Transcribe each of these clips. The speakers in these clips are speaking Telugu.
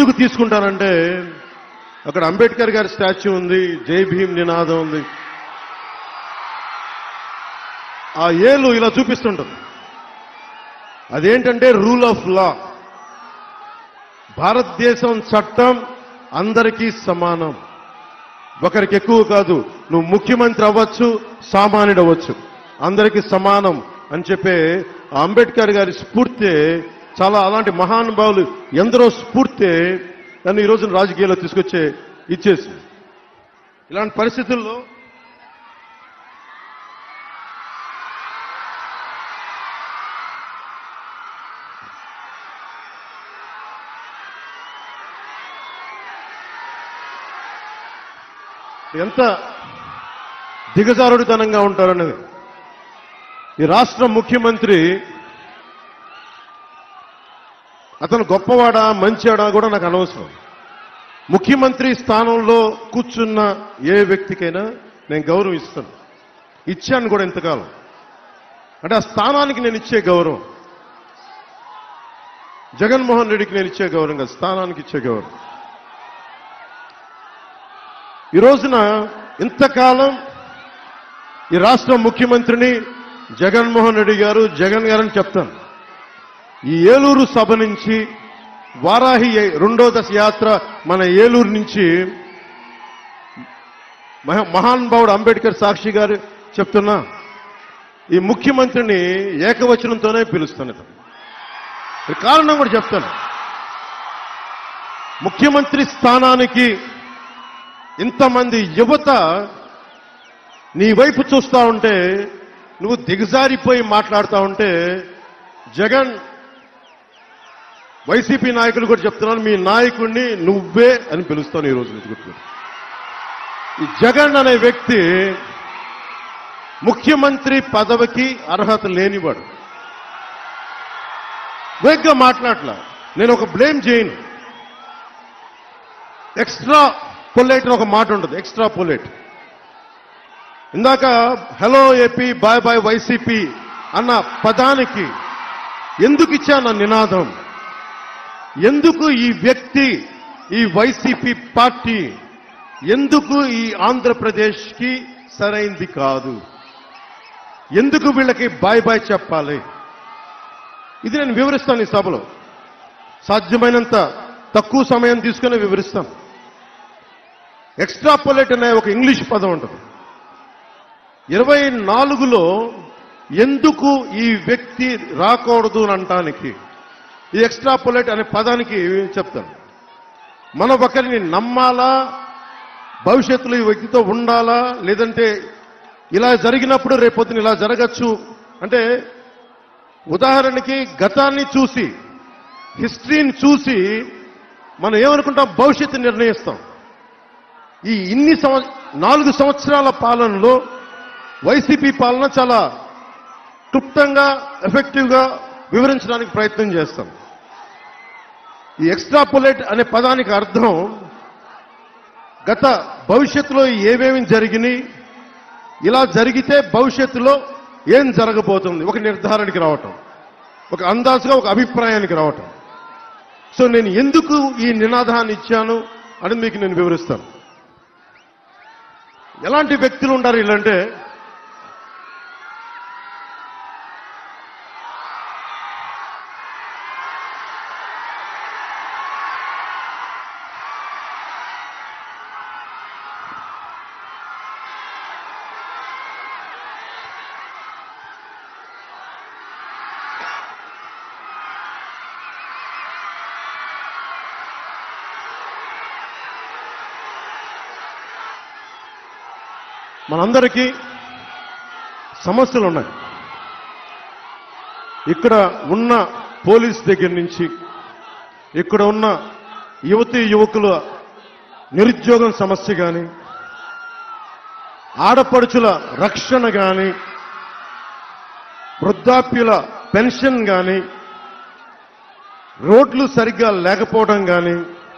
ఎందుకు తీసుకుంటానంటే అక్కడ అంబేద్కర్ గారి స్టాచ్యూ ఉంది జై భీమ్ నినాదం ఉంది ఆ ఏలు ఇలా చూపిస్తుంటుంది అదేంటంటే రూల్ ఆఫ్ లా భారతదేశం చట్టం అందరికీ సమానం ఒకరికి ఎక్కువ కాదు నువ్వు ముఖ్యమంత్రి అవ్వచ్చు సామాన్యుడు అవ్వచ్చు అందరికీ సమానం అని చెప్పే ఆ అంబేద్కర్ గారి స్ఫూర్తి చాలా అలాంటి మహానుభావులు ఎందరో స్ఫూర్తి నన్ను ఈ రోజున రాజకీయాల్లో తీసుకొచ్చే ఇచ్చేసింది ఇలాంటి పరిస్థితుల్లో ఎంత దిగజారుడితనంగా ఉంటారనేది ఈ రాష్ట్ర ముఖ్యమంత్రి అతను గొప్పవాడా మంచివాడా కూడా నాకు అనవసరం ముఖ్యమంత్రి స్థానంలో కూర్చున్న ఏ వ్యక్తికైనా నేను గౌరవం ఇస్తాను ఇచ్చాను కూడా ఇంతకాలం అంటే ఆ స్థానానికి నేను ఇచ్చే గౌరవం జగన్మోహన్ రెడ్డికి నేను ఇచ్చే గౌరవం కాదు స్థానానికి ఇచ్చే గౌరవం ఈ రోజున ఇంతకాలం ఈ రాష్ట్ర ముఖ్యమంత్రిని జగన్మోహన్ రెడ్డి గారు జగన్ గారని చెప్తాను ఈ ఏలూరు సభ నుంచి వారాహి రెండో దశ యాత్ర మన ఏలూరు నుంచి మహా- మహానుభావుడు అంబేద్కర్ సాక్షి గారు చెప్తున్నా ఈ ముఖ్యమంత్రిని ఏకవచనంతోనే పిలుస్తాను ఇతను. ఈ కారణం కూడా చెప్తాను ముఖ్యమంత్రి స్థానానికి ఇంతమంది యువత నీ వైపు చూస్తా ఉంటే నువ్వు దిగజారిపోయి మాట్లాడుతా ఉంటే జగన్ వైసీపీ నాయకులు కూడా చెప్తున్నాను మీ నాయకుడిని నువ్వే అని పిలుస్తాను ఈ రోజు నుంచి గుర్తు ఈ జగన్ అనే వ్యక్తి ముఖ్యమంత్రి పదవికి అర్హత లేనివాడు వేగ్గా మాట్లాడలా నేను ఒక బ్లేమ్ చేయను ఎక్స్ట్రా పొలైట్ ఒక మాట ఉంటుంది ఎక్స్ట్రా పొలైట్ ఇందాక hello AP bye bye YCP అన్న పదానికి ఎందుకు ఇచ్చాను ఆ నినాదం ఎందుకు ఈ వ్యక్తి ఈ వైసీపీ పార్టీ ఎందుకు ఈ ఆంధ్రప్రదేశ్కి సరైంది కాదు ఎందుకు వీళ్ళకి బాయ్ బాయ్ చెప్పాలి ఇది నేను వివరిస్తాను ఈ సభలో సాధ్యమైనంత తక్కువ సమయం తీసుకుని వివరిస్తాను ఎక్స్ట్రాపులేట్ అనే ఒక ఇంగ్లీష్ పదం ఉంటుంది ఇరవై నాలుగులో ఎందుకు ఈ వ్యక్తి రాకూడదు అని అంటానికి ఈ ఎక్స్ట్రాపులేట్ అనే పదానికి చెప్తాను మనం ఒకరిని నమ్మాలా భవిష్యత్తులో ఈ వ్యక్తితో ఉండాలా లేదంటే ఇలా జరిగినప్పుడు రేపొద్దున ఇలా జరగచ్చు అంటే ఉదాహరణకి గతాన్ని చూసి హిస్టరీని చూసి మనం ఏమనుకుంటాం భవిష్యత్తు నిర్ణయిస్తాం ఈ ఇన్ని సంవ నాలుగు సంవత్సరాల పాలనలో వైసీపీ పాలన చాలా క్లుప్తంగా ఎఫెక్టివ్గా వివరించడానికి ప్రయత్నం చేస్తాం ఈ ఎక్స్ట్రాపులేట్ అనే పదానికి అర్థం గత భవిష్యత్తులో ఏమేమి జరిగినాయి ఇలా జరిగితే భవిష్యత్తులో ఏం జరగబోతుంది ఒక నిర్ధారణకి రావటం ఒక అందాజుగా ఒక అభిప్రాయానికి రావటం సో నేను ఎందుకు ఈ నినాదాన్ని ఇచ్చాను అని మీకు నేను వివరిస్తాను ఎలాంటి వ్యక్తులు ఉంటారు వీళ్ళంటే మనందరికీ సమస్యలు ఉన్నాయి ఇక్కడ ఉన్న పోలీస్ దగ్గర నుంచి ఇక్కడ ఉన్న యువతి యువకుల నిరుద్యోగం సమస్య కానీ ఆడపడుచుల రక్షణ కానీ వృద్ధాప్యుల పెన్షన్ కానీ రోడ్లు సరిగ్గా లేకపోవడం కానీ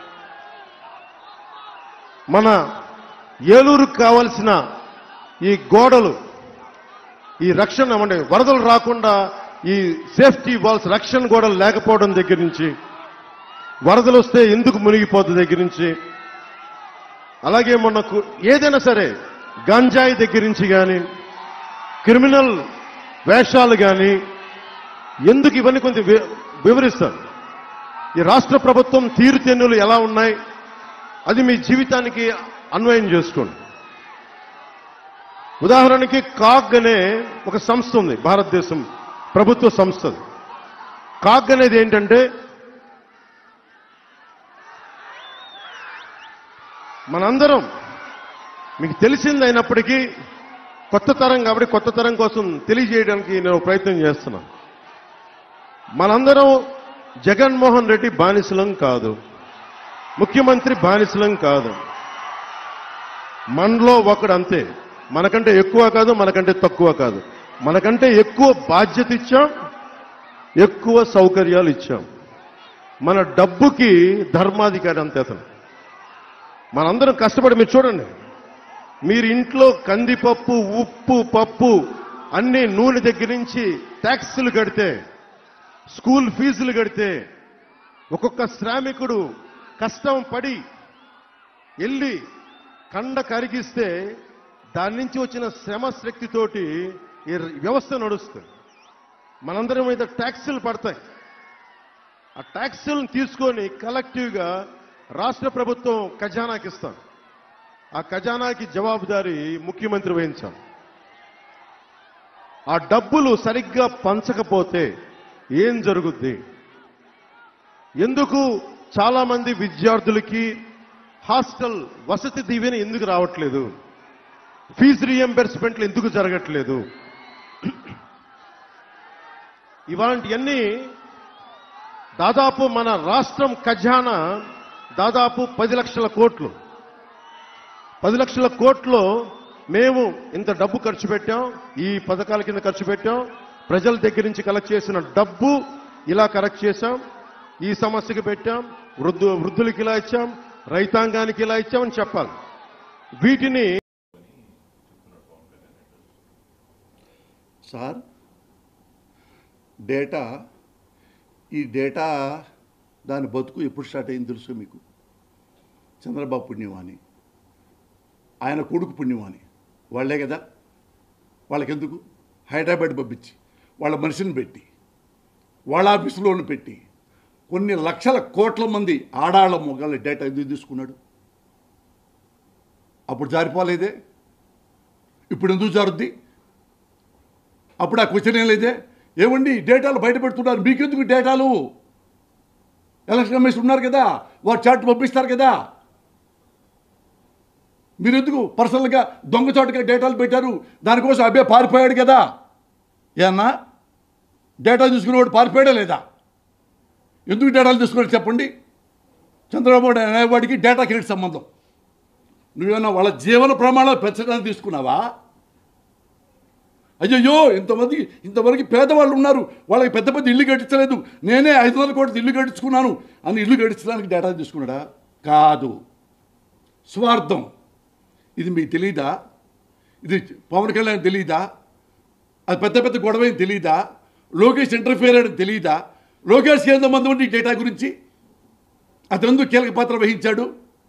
మన ఏలూరుకు కావలసిన ఈ గోడలు ఈ రక్షణ అంటే వరదలు రాకుండా ఈ సేఫ్టీ వాల్స్ రక్షణ గోడలు లేకపోవడం దగ్గర నుంచి వరదలు వస్తే ఎందుకు మునిగిపోతుంది దగ్గర నుంచి అలాగే మనకు ఏదైనా సరే గంజాయి దగ్గర నుంచి కానీ క్రిమినల్ వేషాలు కానీ ఎందుకు ఇవన్నీ కొంచెం వి- వివరిస్తాను ఈ రాష్ట్ర ప్రభుత్వం తీరుతెన్నులు ఎలా ఉన్నాయి అది మీ జీవితానికి అన్వయం చేసుకోండి ఉదాహరణకి కాగ్ అనే ఒక సంస్థ ఉంది భారతదేశం ప్రభుత్వ సంస్థ అది. కాగ్ అనేది ఏంటంటే మనందరం మీకు తెలిసింది అయినప్పటికీ కొత్త తరం కాబట్టి కొత్త తరం కోసం తెలియజేయడానికి నేను ప్రయత్నం చేస్తున్నాను మనందరం జగన్మోహన్ రెడ్డి బానిసలం కాదు ముఖ్యమంత్రి బానిసలం కాదు మనలో ఒకడు అంతే మనకంటే ఎక్కువ కాదు మనకంటే తక్కువ కాదు మనకంటే ఎక్కువ బాధ్యత ఇచ్చాం ఎక్కువ సౌకర్యాలు ఇచ్చాం మన డబ్బుకి ధర్మాధికారి అంతే అతను మనందరం కష్టపడి మీరు చూడండి మీరు ఇంట్లో కందిపప్పు ఉప్పు పప్పు అన్ని నూనె దగ్గర నుంచి ట్యాక్సులు కడితే స్కూల్ ఫీజులు కడితే ఒక్కొక్క శ్రామికుడు కష్టం పడి వెళ్ళి కండ కరిగిస్తే దాని నుంచి వచ్చిన శ్రమ శక్తితోటి ఈ వ్యవస్థ నడుస్తుంది మనందరి మీద ట్యాక్సులు పడతాయి ఆ ట్యాక్సులను తీసుకొని కలెక్టివ్గా రాష్ట్ర ప్రభుత్వం ఖజానాకి ఇస్తాం ఆ ఖజానాకి జవాబుదారీ ముఖ్యమంత్రి వహించాం ఆ డబ్బులు సరిగ్గా పంచకపోతే ఏం జరుగుద్ది ఎందుకు చాలా మంది విద్యార్థులకి హాస్టల్ వసతి దీవెన ఎందుకు రావట్లేదు ఫీజు రియంబర్స్మెంట్లు ఎందుకు జరగట్లేదు ఇలాంటివన్నీ దాదాపు మన రాష్ట్రం ఖజానా దాదాపు పది లక్షల కోట్లు పది లక్షల కోట్లు మేము ఇంత డబ్బు ఖర్చు పెట్టాం ఈ పథకాల కింద ఖర్చు పెట్టాం ప్రజల దగ్గర నుంచి కలెక్ట్ చేసిన డబ్బు ఇలా కలెక్ట్ చేశాం ఈ సమస్యకి పెట్టాం వృద్ధు వృద్ధులకి ఇలా ఇచ్చాం రైతాంగానికి ఇలా ఇచ్చామని చెప్పాలి వీటిని సార్ డేటా ఈ డేటా దాని బతుకు ఎప్పుడు స్టార్ట్ అయింది తెలుసు మీకు చంద్రబాబు పుణ్యమాని ఆయన కొడుకు పుణ్యమాని వాళ్ళే కదా వాళ్ళకెందుకు హైదరాబాద్ పంపించి వాళ్ళ మనిషిని పెట్టి వాళ్ళ ఆఫీసులోను పెట్టి కొన్ని లక్షల కోట్ల మంది ఆడాళ్ళ మొగాళ్ళ డేటా ఎందుకు తీసుకున్నాడు అప్పుడు జారిపోలేదే ఇప్పుడు ఎందుకు జారుద్ది అప్పుడు ఆ క్వశ్చన్ ఏం లేదే ఏమండి డేటాలు బయట పెడుతున్నారు మీకెందుకు డేటాలు ఎలక్షన్ కమిషన్ ఉన్నారు కదా వారు చాట్ పంపిస్తారు కదా మీరు ఎందుకు పర్సనల్గా దొంగచాటుగా డేటాలు పెట్టారు దానికోసం అబ్బాయి పారిపోయాడు కదా ఏమన్నా డేటా తీసుకునేవాడు పారిపోయాడా లేదా ఎందుకు డేటాలు తీసుకున్నాడు చెప్పండి చంద్రబాబు నాయుడు అనేవాడికి డేటాకి ఏంటి సంబంధం నువ్వేమన్నా వాళ్ళ జీవన ప్రమాణాలు పెంచడానికి తీసుకున్నావా అయ్యయ్యో ఇంతమంది ఇంతవరకు పేదవాళ్ళు ఉన్నారు వాళ్ళకి పెద్ద పెద్ద ఇల్లు కట్టించలేదు నేనే ఐదు వందల కోట్లు ఇల్లు కట్టించుకున్నాను అని ఇల్లు కట్టించడానికి డేటా తీసుకున్నాడా కాదు స్వార్థం ఇది మీకు తెలీదా ఇది పవన్ కళ్యాణ్ తెలీదా అది పెద్ద పెద్ద గొడవ ఏం తెలీదా లోకేష్ ఇంటర్ఫియర్ అని తెలీదా లోకేష్ ఎంతమంది ఉండి ఈ డేటా గురించి అతను ఎందుకు కీలక పాత్ర వహించాడు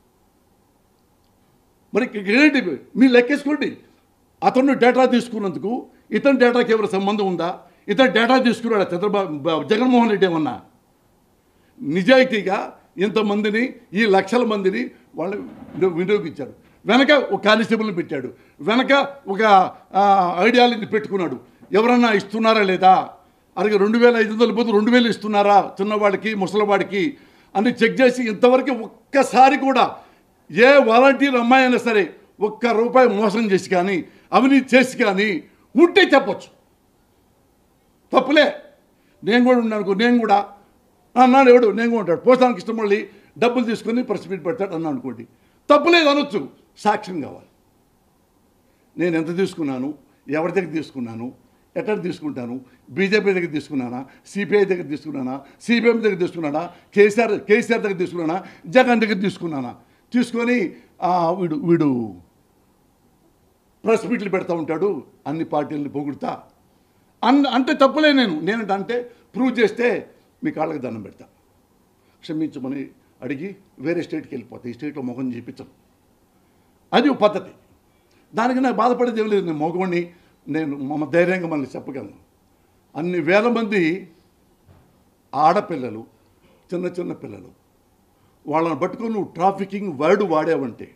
మరి ఏంటి మీరు లెక్కేసుకోండి అతను డేటా తీసుకున్నందుకు ఇతని డేటాకి ఎవరి సంబంధం ఉందా ఇతను డేటా తీసుకున్నాడా చంద్రబాబు బా- జగన్మోహన్ రెడ్డి ఏమన్నా నిజాయితీగా ఇంతమందిని ఈ లక్షల మందిని వాళ్ళు వినియో- వినియోగించారు వెనక ఒక కానిస్టేబుల్ని పెట్టాడు వెనక ఒక ఆ, ఐడియాలజీ పెట్టుకున్నాడు ఎవరన్నా ఇస్తున్నారా లేదా అలాగే రెండు వేల ఐదు వందల పోతే రెండు వేలు ఇస్తున్నారా చిన్నవాడికి ముసలివాడికి అని చెక్ చేసి ఇంతవరకు ఒక్కసారి కూడా ఏ వాలంటీర్ అమ్మాయి అయినా సరే ఒక్క రూపాయి మోసం చేసి కానీ అవినీతి చేసి కానీ ఉంటే చెప్పొచ్చు తప్పులే నేను కూడా ఉన్నాను అనుకో నేను కూడా అన్నాడు ఎవడు నేను కూడా ఉంటాడు పోస్తానికి ఇష్టం మళ్ళీ డబ్బులు తీసుకొని ప్రెస్ మీట్ పెడతాడు అన్నా అనుకోండి తప్పులేదు అనొచ్చు సాక్ష్యం కావాలి నేను ఎంత తీసుకున్నాను ఎవరి దగ్గర తీసుకున్నాను ఎక్కడ తీసుకుంటాను బీజేపీ దగ్గర తీసుకున్నానా సిపిఐ దగ్గర తీసుకున్నానా సిపిఎం దగ్గర తీసుకున్నానా కేసీఆర్ కేసీఆర్ దగ్గర తీసుకున్నానా జగన్ దగ్గర తీసుకున్నానా తీసుకొని ఆ, వీడు వీడు ప్రెస్ మీట్లు పెడతా ఉంటాడు అన్ని పార్టీలను పొగుడుతా అన్ అంటే తప్పులే నేను నేనంటే అంటే ప్రూవ్ చేస్తే మీ కాళ్ళకి దండం పెడతా క్షమించమని అడిగి వేరే స్టేట్కి వెళ్ళిపోతాయి ఈ స్టేట్లో మొహం చూపించను అది ఒక పద్ధతి దానికి నాకు బాధపడేది ఏం లేదు నేను మగవాడిని నేను మమ్మ ధైర్యంగా మళ్ళీ చెప్పగలను అన్ని వేల మంది ఆడపిల్లలు చిన్న చిన్న పిల్లలు వాళ్ళని పట్టుకొని నువ్వు ట్రాఫికింగ్ వర్డ్ వాడావంటే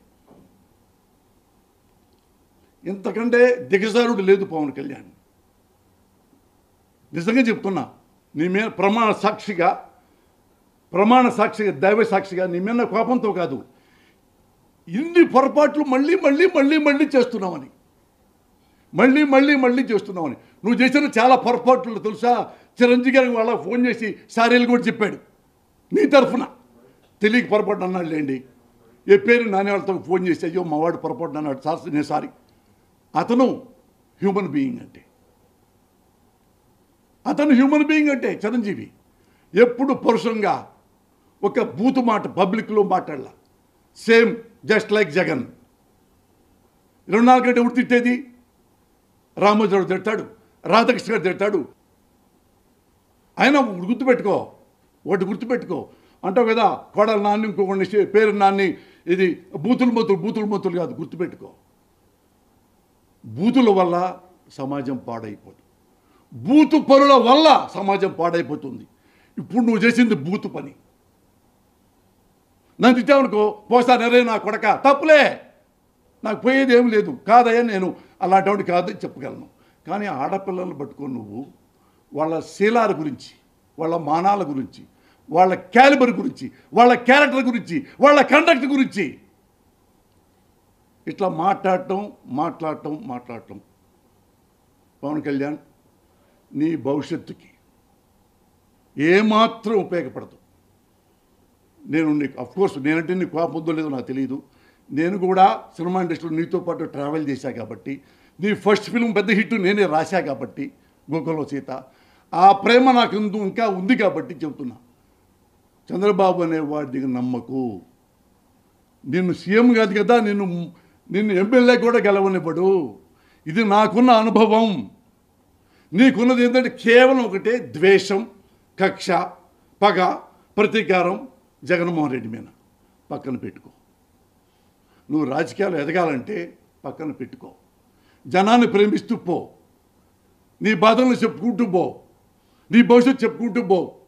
ఇంతకంటే దిగజారుడు లేదు పవన్ కళ్యాణ్ నిజంగా చెప్తున్నా నీ మీద ప్రమాణ సాక్షిగా ప్రమాణ సాక్షిగా దైవ సాక్షిగా నీ మీద కోపంతో కాదు ఇన్ని పొరపాట్లు మళ్ళీ మళ్ళీ మళ్ళీ మళ్ళీ చేస్తున్నామని మళ్ళీ మళ్ళీ మళ్ళీ చేస్తున్నామని నువ్వు చేసిన చాలా పొరపాట్లు తెలుసా చిరంజీవి గారికి వాళ్ళ ఫోన్ చేసి సారీలు కూడా చెప్పాడు నీ తరఫున తెలియక పొరపాటు అన్నాడు లేండి ఏ పేరు నాని వాళ్ళతో ఫోన్ చేసి అయ్యో మా వాడు పొరపాటు అన్నాడు సార్ నేను సారీ అతను హ్యూమన్ బీయింగ్ అంటే అతను హ్యూమన్ బీయింగ్ అంటే చిరంజీవి ఎప్పుడు పరుషంగా ఒక బూతు మాట పబ్లిక్లో మాట్లాడాల సేమ్ జస్ట్ లైక్ జగన్ ఇరవై నాలుగు గంటలు ఎవరు తిట్టేది రామోజీరావు తిడతాడు రాధాకృష్ణ గారు తిడతాడు ఆయన ఒకటి గుర్తుపెట్టుకో ఒకటి గుర్తుపెట్టుకో అంటావు కదా కోడల నాన్ని ఇంకొకటి పేరు నాన్ని ఇది బూతులు మొత్తులు బూతులు మొత్తులు కాదు గుర్తుపెట్టుకో బూతుల వల్ల సమాజం పాడైపోతుంది బూతు పనుల వల్ల సమాజం పాడైపోతుంది ఇప్పుడు నువ్వు చేసింది బూతు పని నన్ను తిట్టావనుకో పోసా నరే నా కొడక తప్పులే నాకు పోయేది ఏం లేదు కాదయ్యా నేను అలాంటి కాదని చెప్పగలను కానీ ఆడపిల్లలను పట్టుకొని నువ్వు వాళ్ళ శీలాల గురించి వాళ్ళ మానాల గురించి వాళ్ళ క్యాలిబర్ గురించి వాళ్ళ క్యారెక్టర్ గురించి వాళ్ళ కండక్ట్ గురించి ఇట్లా మాట్లాడటం మాట్లాడటం మాట్లాడటం పవన్ కళ్యాణ్ నీ భవిష్యత్తుకి ఏమాత్రం ఉపయోగపడదు నేను నీకు అఫ్ కోర్స్ నేనంటే నీకు కోపం ఉందో లేదో నాకు తెలియదు నేను కూడా సినిమా ఇండస్ట్రీలో నీతో పాటు ట్రావెల్ చేశా కాబట్టి నీ ఫస్ట్ ఫిల్మ్ పెద్ద హిట్ నేనే రాశా కాబట్టి గోకులో సీత ఆ ప్రేమ నాకు ఇందు- ఇంకా ఉంది కాబట్టి చెబుతున్నా చంద్రబాబు అనే వాడికి నమ్మకు నిన్ను సీఎం కాదు కదా నిన్ను నిన్ను ఎమ్మెల్యే కూడా గెలవనివ్వడు ఇది నాకున్న అనుభవం నీకున్నది ఏంటంటే కేవలం ఒకటే ద్వేషం కక్ష పగ ప్రతీకారం జగన్మోహన్ రెడ్డి మీద పక్కన పెట్టుకో నువ్వు రాజకీయాలు ఎదగాలంటే పక్కన పెట్టుకో జనాన్ని ప్రేమిస్తూ పో నీ బాధలను చెప్పుకుంటూ పో నీ భవిష్యత్తు చెప్పుకుంటూ పో